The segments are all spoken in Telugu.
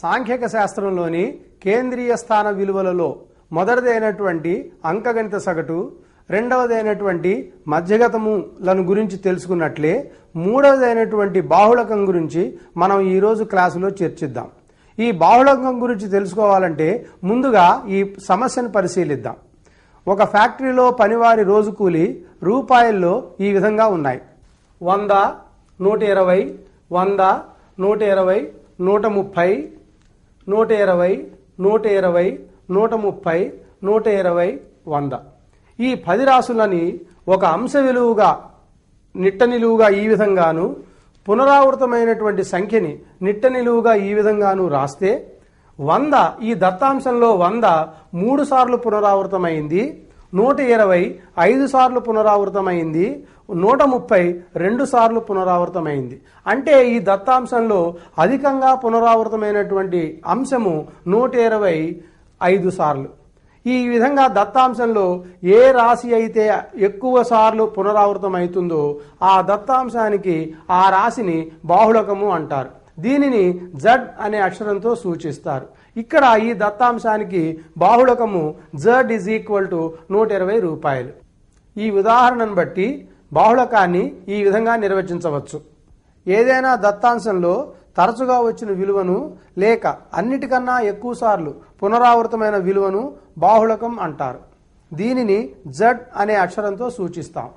సాంఖ్యక శాస్త్రంలోని కేంద్రీయ స్థాన విలువలలో మొదటిదైనటువంటి అంకగణిత సగటు రెండవదైనటువంటి మధ్యగతములను గురించి తెలుసుకున్నట్లే మూడవదైనటువంటి బాహుళకం గురించి మనం ఈరోజు క్లాసులో చర్చిద్దాం ఈ బాహుళకం గురించి తెలుసుకోవాలంటే ముందుగా ఈ సమస్యను పరిశీలిద్దాం ఒక ఫ్యాక్టరీలో పనివారి రోజు కూలి రూపాయల్లో ఈ విధంగా ఉన్నాయి వంద నూట ఇరవై వంద నూట ఇరవై నూట ముప్పై నూట ఇరవై నూట ఇరవై నూట ముప్పై నూట ఇరవై వంద ఈ పది రాసులని ఒక అంశ విలువగా నిట్ట నిలువుగా ఈ విధంగాను పునరావృతమైనటువంటి సంఖ్యని నిట్ట నిలువుగా ఈ విధంగాను రాస్తే వంద ఈ దత్తాంశంలో వంద మూడు సార్లు పునరావృతమైంది నూట ఇరవై ఐదు సార్లు పునరావృతమైంది నూట ముప్పై రెండు సార్లు పునరావృతమైంది అంటే ఈ దత్తాంశంలో అధికంగా పునరావృతమైనటువంటి అంశము నూట ఇరవై ఐదు సార్లు ఈ విధంగా దత్తాంశంలో ఏ రాశి అయితే ఎక్కువ సార్లు పునరావృతం అవుతుందో ఆ దత్తాంశానికి ఆ రాశిని బాహుళకము అంటారు దీనిని జడ్ అనే అక్షరంతో సూచిస్తారు ఇక్కడ ఈ దత్తాంశానికి బాహుళకము జడ్ ఈజ్ ఈక్వల్ టు నూట ఇరవై రూపాయలు ఈ ఉదాహరణను బట్టి బాహుళకాన్ని ఈ విధంగా నిర్వచించవచ్చు ఏదైనా దత్తాంశంలో తరచుగా వచ్చిన విలువను లేక అన్నిటికన్నా ఎక్కువ సార్లు పునరావృతమైన విలువను బాహుళకం అంటారు దీనిని జడ్ అనే అక్షరంతో సూచిస్తాం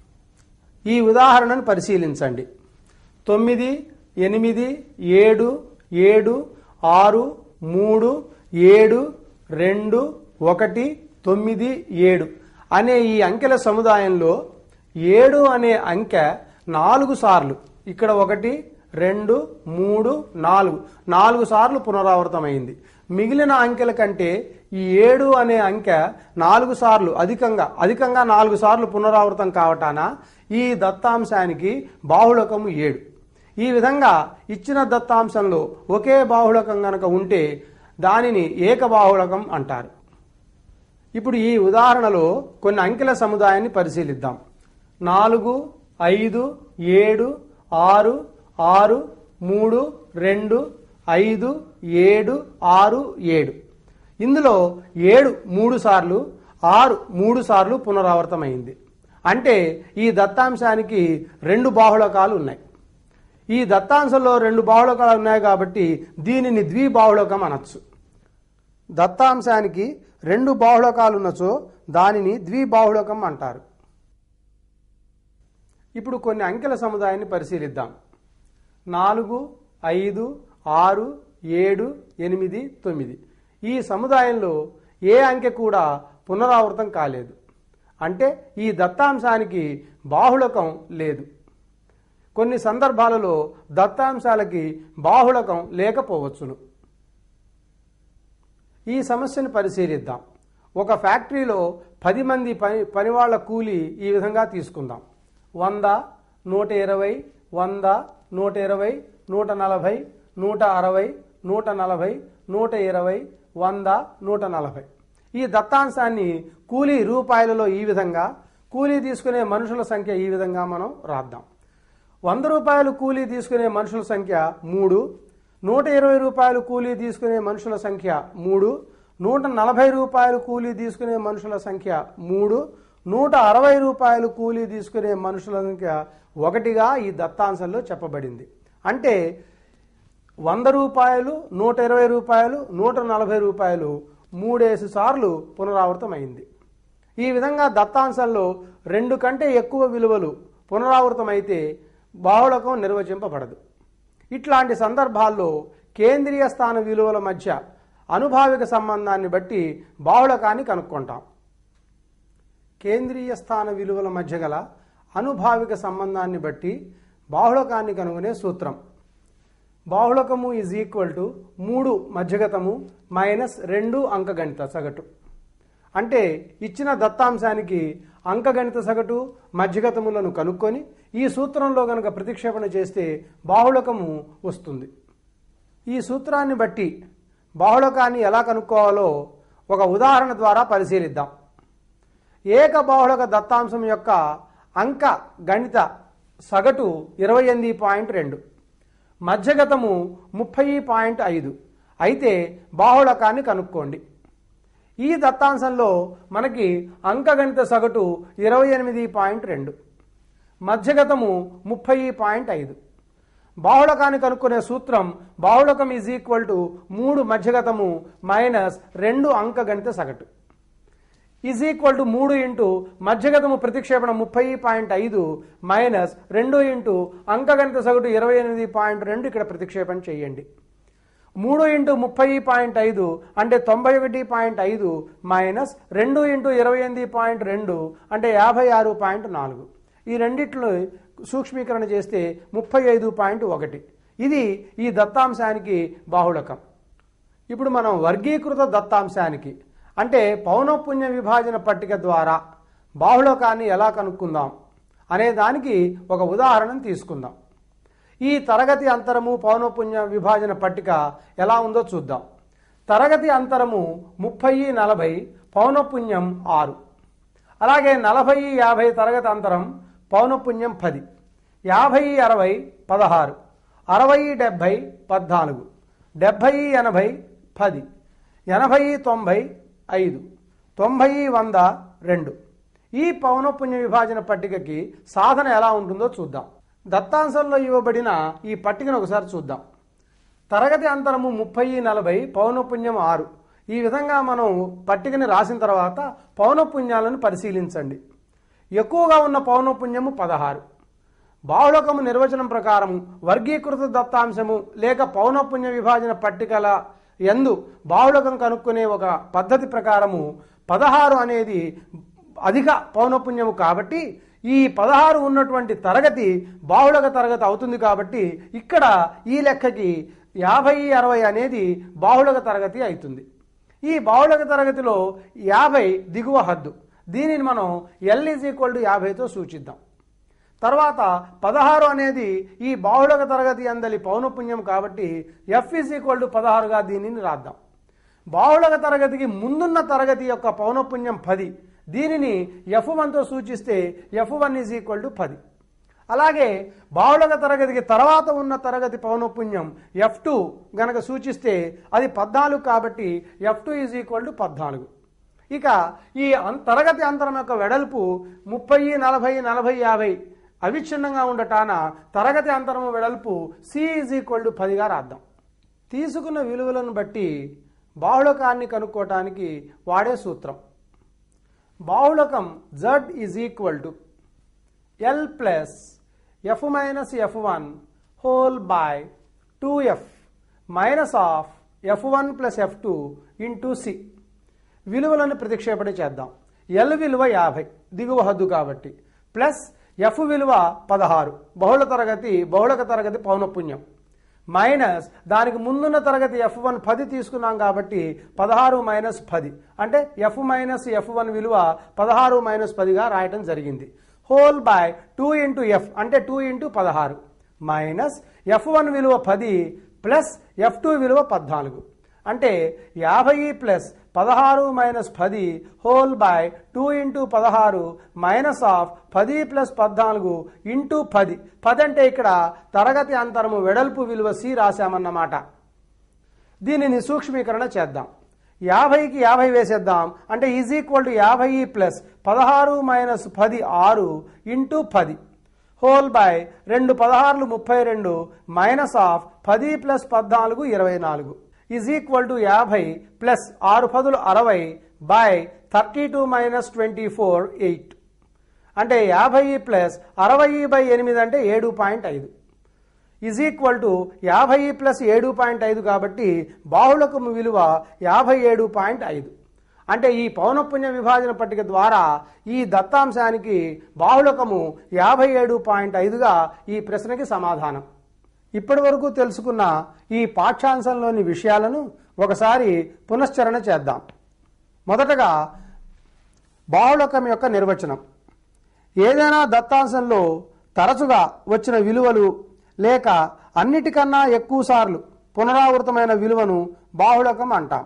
ఈ ఉదాహరణను పరిశీలించండి తొమ్మిది ఎనిమిది ఏడు ఏడు ఆరు మూడు ఏడు రెండు ఒకటి తొమ్మిది ఏడు అనే ఈ అంకెల సముదాయంలో ఏడు అనే అంకె నాలుగు సార్లు ఇక్కడ ఒకటి రెండు మూడు నాలుగు నాలుగు సార్లు పునరావృతమైంది మిగిలిన అంకెల కంటే ఈ ఏడు అనే అంకె నాలుగు సార్లు అధికంగా అధికంగా నాలుగు సార్లు పునరావృతం కావటాన ఈ దత్తాంశానికి బాహుళకము ఏడు ఈ విధంగా ఇచ్చిన దత్తాంశంలో ఒకే బాహుళకం గనక ఉంటే దానిని ఏకబాహుళకం అంటారు ఇప్పుడు ఈ ఉదాహరణలో కొన్ని అంకెల సముదాయాన్ని పరిశీలిద్దాం నాలుగు ఐదు ఏడు ఆరు ఆరు మూడు రెండు ఐదు ఏడు ఆరు ఏడు ఇందులో ఏడు మూడు సార్లు ఆరు మూడు సార్లు పునరావృతమైంది అంటే ఈ దత్తాంశానికి రెండు బాహుళకాలు ఉన్నాయి ఈ దత్తాంశంలో రెండు బాహుళకాలు ఉన్నాయి కాబట్టి దీనిని ద్విబాహుళకం అనొచ్చు దత్తాంశానికి రెండు బాహుళకాలు ఉన్నచో దానిని ద్విబాహుళకం అంటారు ఇప్పుడు కొన్ని అంకెల సముదాయాన్ని పరిశీలిద్దాం నాలుగు ఐదు ఆరు ఏడు ఎనిమిది తొమ్మిది ఈ సముదాయంలో ఏ అంకె కూడా పునరావృతం కాలేదు అంటే ఈ దత్తాంశానికి బాహుళకం లేదు కొన్ని సందర్భాలలో దత్తాంశాలకి బాహుళకం లేకపోవచ్చును ఈ సమస్యను పరిశీలిద్దాం ఒక ఫ్యాక్టరీలో పది మంది పని పనివాళ్ల కూలి ఈ విధంగా తీసుకుందాం వంద నూట ఇరవై వంద నూట ఇరవై నూట నలభై నూట అరవై నూట నలభై నూట ఇరవై వంద నూట నలభై ఈ దత్తాంశాన్ని కూలీ రూపాయలలో ఈ విధంగా కూలీ తీసుకునే మనుషుల సంఖ్య ఈ విధంగా మనం రాద్దాం వంద రూపాయలు కూలీ తీసుకునే మనుషుల సంఖ్య మూడు నూట ఇరవై రూపాయలు కూలీ తీసుకునే మనుషుల సంఖ్య మూడు నూట నలభై రూపాయలు కూలీ తీసుకునే మనుషుల సంఖ్య మూడు నూట అరవై రూపాయలు కూలీ తీసుకునే మనుషుల సంఖ్య ఒకటిగా ఈ దత్తాంశంలో చెప్పబడింది అంటే వంద రూపాయలు నూట ఇరవై రూపాయలు నూట నలభై రూపాయలు మూడేసి సార్లు పునరావృతమైంది ఈ విధంగా దత్తాంశంలో రెండు కంటే ఎక్కువ విలువలు పునరావృతమైతే బాహుళకం నిర్వచింపబడదు ఇట్లాంటి సందర్భాల్లో కేంద్రీయ స్థాన విలువల మధ్య అనుభావిక సంబంధాన్ని బట్టి బాహుళకాన్ని కనుక్కుంటాం కేంద్రీయ స్థాన విలువల మధ్య గల అనుభావిక సంబంధాన్ని బట్టి బాహుళకాన్ని కనుగొనే సూత్రం బాహుళకము ఈజ్ ఈక్వల్ టు మూడు మధ్యగతము మైనస్ రెండు అంకగణిత సగటు అంటే ఇచ్చిన దత్తాంశానికి అంకగణిత సగటు మధ్యగతములను కనుక్కొని ఈ సూత్రంలో గనక ప్రతిక్షేపణ చేస్తే బాహుళకము వస్తుంది ఈ సూత్రాన్ని బట్టి బాహుళకాన్ని ఎలా కనుక్కోవాలో ఒక ఉదాహరణ ద్వారా పరిశీలిద్దాం ఏక బాహుళక దత్తాంశం యొక్క అంక గణిత సగటు ఇరవై ఎనిమిది పాయింట్ రెండు మధ్యగతము ముప్పై పాయింట్ ఐదు అయితే బాహుళకాన్ని కనుక్కోండి ఈ దత్తాంశంలో మనకి అంకగణిత సగటు ఇరవై ఎనిమిది పాయింట్ రెండు మధ్యగతము ముప్పై పాయింట్ ఐదు బాహుళకాన్ని కనుక్కునే సూత్రం బాహుళకం ఈజ్ ఈక్వల్ టు మూడు మధ్యగతము మైనస్ రెండు అంకగణిత సగటు ఈజ్ ఈక్వల్ టు మూడు ఇంటూ మధ్యగతము ప్రతిక్షేపణ ముప్పై పాయింట్ ఐదు మైనస్ రెండు ఇంటూ అంకగణిత సగటు ఇరవై ఎనిమిది పాయింట్ రెండు ఇక్కడ ప్రతిక్షేపణ చేయండి మూడు ఇంటూ ముప్పై పాయింట్ ఐదు అంటే తొంభై ఒకటి పాయింట్ ఐదు మైనస్ రెండు ఇంటూ ఇరవై ఎనిమిది పాయింట్ రెండు అంటే యాభై ఆరు పాయింట్ నాలుగు ఈ రెండిట్లో సూక్ష్మీకరణ చేస్తే ముప్పై ఐదు పాయింట్ ఒకటి ఇది ఈ దత్తాంశానికి బాహుళకం ఇప్పుడు మనం వర్గీకృత దత్తాంశానికి అంటే పౌనఃపుణ్య విభాజన పట్టిక ద్వారా బాహుళకాన్ని ఎలా కనుక్కుందాం అనే దానికి ఒక ఉదాహరణను తీసుకుందాం ఈ తరగతి అంతరము పౌనఃపుణ్య విభాజన పట్టిక ఎలా ఉందో చూద్దాం తరగతి అంతరము ముప్పై నలభై పౌనఃపుణ్యం ఆరు అలాగే నలభై యాభై తరగతి అంతరం పౌనఃపుణ్యం పది యాభై అరవై పదహారు అరవై డెబ్భై పద్నాలుగు డెబ్భై ఎనభై పది ఎనభై తొంభై ఐదు తొంభై వంద రెండు ఈ పౌనఃపుణ్య విభాజన పట్టికకి సాధన ఎలా ఉంటుందో చూద్దాం దత్తాంశంలో ఇవ్వబడిన ఈ పట్టికను ఒకసారి చూద్దాం తరగతి అంతరము ముప్పై నలభై పౌనఃపుణ్యం ఆరు ఈ విధంగా మనం పట్టికని రాసిన తర్వాత పౌనఃపుణ్యాలను పరిశీలించండి ఎక్కువగా ఉన్న పౌనఃపుణ్యము పదహారు బాహుళకము నిర్వచనం ప్రకారం వర్గీకృత దత్తాంశము లేక పౌనఃపుణ్య విభాజన పట్టికల ఎందు బాహుళకం కనుక్కునే ఒక పద్ధతి ప్రకారము పదహారు అనేది అధిక పౌనఃపుణ్యము కాబట్టి ఈ పదహారు ఉన్నటువంటి తరగతి బాహుళక తరగతి అవుతుంది కాబట్టి ఇక్కడ ఈ లెక్కకి యాభై అరవై అనేది బాహుళక తరగతి అవుతుంది ఈ బాహుళక తరగతిలో యాభై దిగువ హద్దు దీనిని మనం ఎల్ ఈజ్ ఈక్వల్ టు యాభైతో సూచిద్దాం తర్వాత పదహారు అనేది ఈ బాహుళక తరగతి అందలి పౌనపుణ్యం కాబట్టి ఎఫ్ ఈజ్ ఈక్వల్ టు పదహారుగా దీనిని రాద్దాం బాహుళక తరగతికి ముందున్న తరగతి యొక్క పౌనపుణ్యం పది దీనిని ఎఫ్ వన్తో సూచిస్తే F one is equal to పది అలాగే బాహుళక తరగతికి తర్వాత ఉన్న తరగతి పౌనపుణ్యం ఎఫ్ టూ గనక సూచిస్తే అది పద్నాలుగు కాబట్టి F two is equal to పద్నాలుగు ఇక ఈ అం- తరగతి అంతరం యొక్క వెడల్పు ముప్పై నలభై నలభై యాభై అవిచ్ఛిన్నంగా ఉండటాన తరగతి అంతరము వెడల్పు సి ఈజ్ ఈక్వల్ టు పదిగా రాద్దాం తీసుకున్న విలువలను బట్టి బాహుళకాన్ని కనుక్కోవటానికి వాడే సూత్రం బాహుళకం Z is equal to L plus F minus F one whole by two F minus of F one plus F two into C విలువలను ప్రతిక్షేపణ చేద్దాం ఎల్ విలువ యాభై దిగువ హద్దు కాబట్టి ప్లస్ ఎఫ్ విలువ పదహారు బహుళ తరగతి బహుళక తరగతి పౌనపుణ్యం మైనస్ దానికి ముందున్న తరగతి ఎఫ్ వన్ పది తీసుకున్నాం కాబట్టి పదహారు మైనస్ పది అంటే ఎఫ్ మైనస్ ఎఫ్ వన్ విలువ పదహారు మైనస్ పదిగా రాయటం జరిగింది whole by two into F అంటే టూ ఇంటూ పదహారు మైనస్ ఎఫ్ వన్ విలువ పది ప్లస్ ఎఫ్ టూ విలువ పద్నాలుగు అంటే యాభై ప్లస్ పదహారు మైనస్ పది హోల్ బై టూ ఇంటూ పదహారు మైనస్ ఆఫ్ పది ప్లస్ పద్నాలుగు ఇంటూ పది పది అంటే ఇక్కడ తరగతి అంతరము వెడల్పు విలువ సి రాశామన్నమాట దీనిని సూక్ష్మీకరణ చేద్దాం యాభైకి యాభై వేసేద్దాం అంటే ఈజ్ ఈక్వల్ టు యాభై ప్లస్ పదహారు మైనస్ పది ఆరు ఇంటూ పది హోల్ బై రెండు పదహారులు ముప్పై రెండు మైనస్ ఆఫ్ పది ప్లస్ పద్నాలుగు ఇరవై నాలుగు ఈజ్ ఈక్వల్ టు యాభై ప్లస్ ఆరు పదులు అరవై by thirty two minus twenty four eight అంటే యాభై ప్లస్ అరవై బై ఎనిమిది అంటే ఏడు పాయింట్ ఐదు ఈజ్ ఈక్వల్ టు యాభై ప్లస్ ఏడు పాయింట్ ఐదు కాబట్టి బాహుళకము విలువ యాభై ఏడు పాయింట్ ఐదు అంటే ఈ పౌనఃపుణ్య విభాజన పట్టిక ద్వారా ఈ దత్తాంశానికి బాహుళకము యాభై ఏడు పాయింట్ ఐదుగా ఈ ప్రశ్నకి సమాధానం ఇప్పటి వరకు తెలుసుకున్న ఈ పాఠ్యాంశంలోని విషయాలను ఒకసారి పునశ్చరణ చేద్దాం మొదటగా బాహుళకం యొక్క నిర్వచనం ఏదైనా దత్తాంశంలో తరచుగా వచ్చిన విలువలు లేక అన్నిటికన్నా ఎక్కువ సార్లు పునరావృతమైన విలువను బాహుళకం అంటాం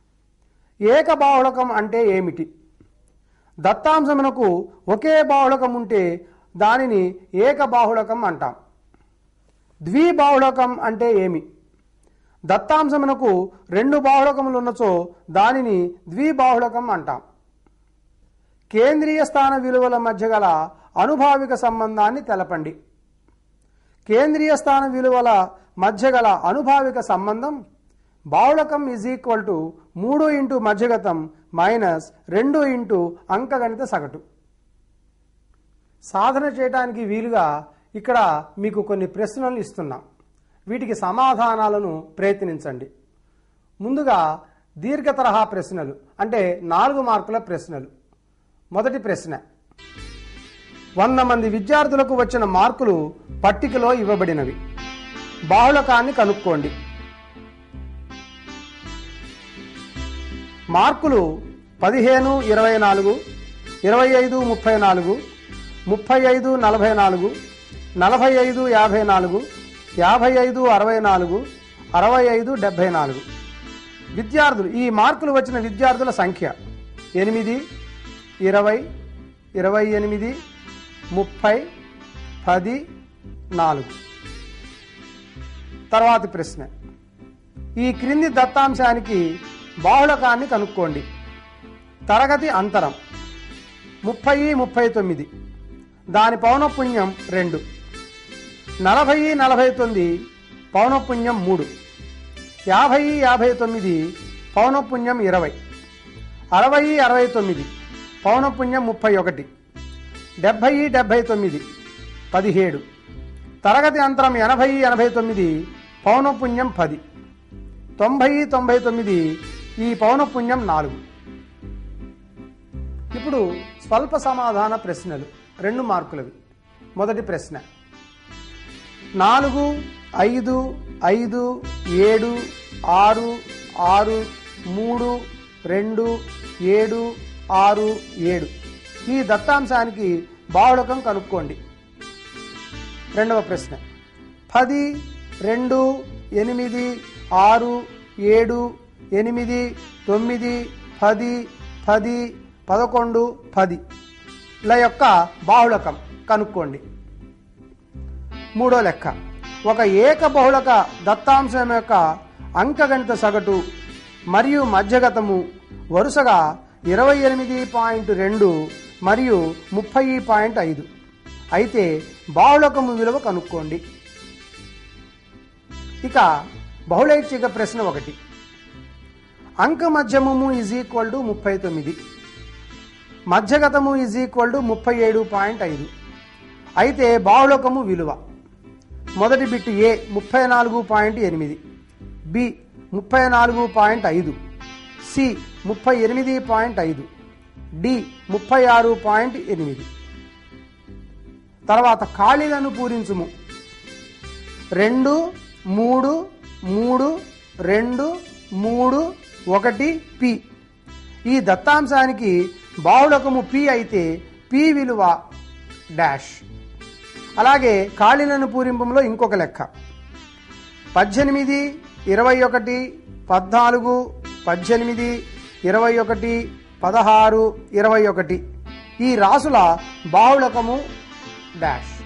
ఏక బాహుళకం అంటే ఏమిటి దత్తాంశమునకు ఒకే బాహుళకం ఉంటే దానిని ఏక బాహుళకం అంటాం ద్విబాహుళకం అంటే ఏమి దత్తాంశమునకు రెండు బాహుళకములు ఉన్నచో దానిని ద్విబాహుళకం అంటాం కేంద్రీయ స్థాన విలువల మధ్య గల అనుభావిక సంబంధాన్ని తెలపండి కేంద్రీయ స్థాన విలువల మధ్య గల అనుభావిక సంబంధం బావుళకం ఈజ్ ఈక్వల్ టు మూడు ఇంటూ మధ్యగతం మైనస్ రెండు ఇంటూ అంకగణిత సగటు సాధన చేయడానికి వీలుగా ఇక్కడ మీకు కొన్ని ప్రశ్నలు ఇస్తున్నాం వీటికి సమాధానాలను ప్రయత్నించండి ముందుగా దీర్ఘ తరహా ప్రశ్నలు అంటే నాలుగు మార్కుల ప్రశ్నలు మొదటి ప్రశ్న వంద మంది విద్యార్థులకు వచ్చిన మార్కులు పట్టికలో ఇవ్వబడినవి బాహుళకాన్ని కనుక్కోండి మార్కులు పదిహేను ఇరవై నాలుగు ఇరవై ఐదు ముప్పై నాలుగు ముప్పై ఐదు నలభై నాలుగు నలభై ఐదు యాభై నాలుగు యాభై ఐదు అరవై నాలుగు అరవై ఐదు డెబ్భై నాలుగు విద్యార్థులు ఈ మార్కులు వచ్చిన విద్యార్థుల సంఖ్య ఎనిమిది ఇరవై ఇరవై ఎనిమిది ముప్పై పది నాలుగు తర్వాతి ప్రశ్న ఈ క్రింది దత్తాంశానికి బాహుళకాన్ని కనుక్కోండి తరగతి అంతరం ముప్పై ముప్పై తొమ్మిది దాని పౌనపుణ్యం రెండు నలభై నలభై తొమ్మిది పౌనపుణ్యం మూడు యాభై యాభై తొమ్మిది పౌనపుణ్యం ఇరవై అరవై అరవై తొమ్మిది పౌనపుణ్యం ముప్పై ఒకటి డెబ్భై డెబ్భై తొమ్మిది పదిహేడు తరగతి అంతరం ఎనభై ఎనభై తొమ్మిది పౌనపుణ్యం పది తొంభై తొంభై తొమ్మిది ఈ పౌనపుణ్యం నాలుగు ఇప్పుడు స్వల్ప సమాధాన ప్రశ్నలు రెండు మార్కులవి మొదటి ప్రశ్న నాలుగు ఐదు ఐదు ఏడు ఆరు ఆరు మూడు రెండు ఏడు ఆరు ఏడు ఈ దత్తాంశానికి బాహుళకం కనుక్కోండి రెండవ ప్రశ్న పది రెండు ఎనిమిది ఆరు ఏడు ఎనిమిది తొమ్మిది పది పది పదకొండు పది ల యొక్క బాహుళకం కనుక్కోండి మూడో లెక్క ఒక ఏక బహుళక దత్తాంశం యొక్క అంకగణిత సగటు మరియు మధ్యగతము వరుసగా ఇరవై ఎనిమిది పాయింట్ రెండు మరియు ముప్పై పాయింట్ ఐదు అయితే బాహుళకము విలువ కనుక్కోండి ఇక బహుళైచ్ఛిక ప్రశ్న ఒకటి అంక మధ్యమము ఈజ్ ఈక్వల్ టు ముప్పై తొమ్మిది మధ్యగతము ఈజ్ ఈక్వల్ టు ముప్పై ఏడు పాయింట్ ఐదు అయితే బాహుళకము విలువ మొదటి బిట్ ఏ ముప్పై నాలుగు పాయింట్ ఎనిమిది బి ముప్పై నాలుగు పాయింట్ ఐదు సి ముప్పై ఎనిమిది పాయింట్ ఐదు డి ముప్పై ఆరు పాయింట్ ఎనిమిది తర్వాత ఖాళీలను పూరించుము రెండు మూడు మూడు రెండు మూడు ఒకటి పి ఈ దత్తాంశానికి బాహుళకము పి అయితే పి విలువ డాష్ అలాగే ఖాళీలను పూరింపంలో ఇంకొక లెక్క పద్దెనిమిది ఇరవై ఒకటి పద్నాలుగు పద్దెనిమిది ఇరవై ఒకటి పదహారు ఇరవై ఒకటి ఈ రాసుల బాహుళకము డాష్